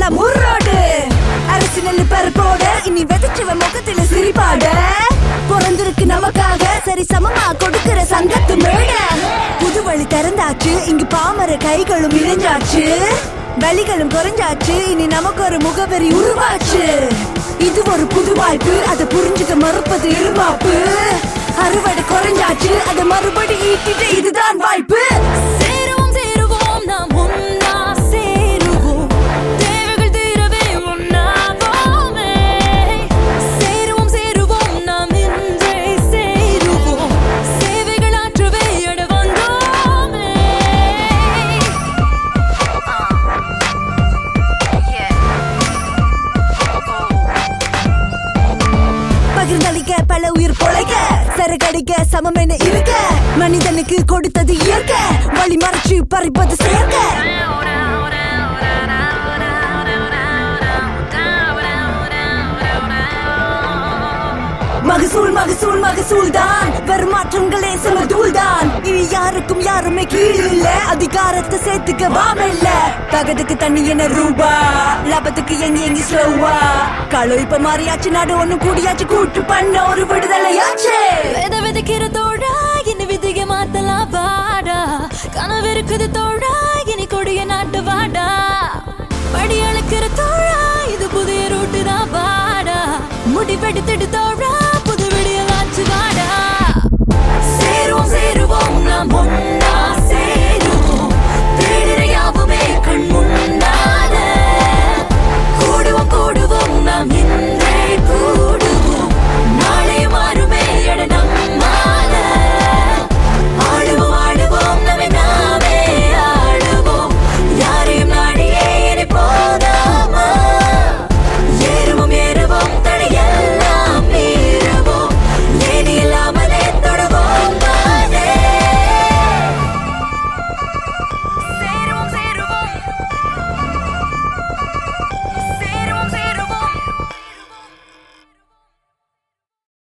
எல்லாம் முரோடு அரசியல் பரப்போட இனி விதைச்சவ முகத்தில சிரிப்பாட பிறந்திருக்கு நமக்காக சரி சமமா கொடுக்கிற சங்கத்து மேட புது வழி திறந்தாச்சு இங்கு பாமர கைகளும் இணைஞ்சாச்சு வலிகளும் குறைஞ்சாச்சு இனி நமக்கு ஒரு முகவரி உருவாச்சு இது ஒரு புது வாய்ப்பு அதை புரிஞ்சுக்க மறுப்பது இருமாப்பு அறுவடை குறைஞ்சாச்சு அதை மறுபடி ஈட்டிட்டு இதுதான் வாய்ப்பு சேருவோம் சேருவோம் நாம் ஒன்னா சேருவோம் தேவைகள் தீரவே ஒன்னாவோமே சேருவோம் சேருவோம் நாம் இன்றே சேருவோம் சேவைகள் ஆற்றவே அட வந்தோமே பகிர்ந்தளிக்க பல உயிர் பொழைக்க சரக்கடிக்க சமம் என இருக்க மனிதனுக்கு கொடுத்தது இயற்கை வழி மறைச்சு பறிப்பது செயற்கை மகசூல் மகசூல் மகசூல் தான் வெறும் மாற்றங்களே சமதூள் தான் இனி யாருக்கும் யாருமே கீழ் இல்ல அதிகாரத்தை சேர்த்துக்க வாம இல்ல தகதுக்கு தண்ணி என்ன ரூபா லாபத்துக்கு எங்கி எங்கி ஸ்லோவா களோ இப்ப மாறியாச்சு நாடு ஒண்ணு கூடியாச்சு கூட்டு பண்ண ஒரு விடுதலையாச்சு வித விதைக்கிற தோழா இனி விதிக மாத்தலாம் வாடா கனவு இருக்குது தோழா இனி கொடிய நாட்டு வாடா படி அளக்கிற தோழா இது புதிய ரூட்டு தான் வாடா முடிவெடுத்துடு தோழா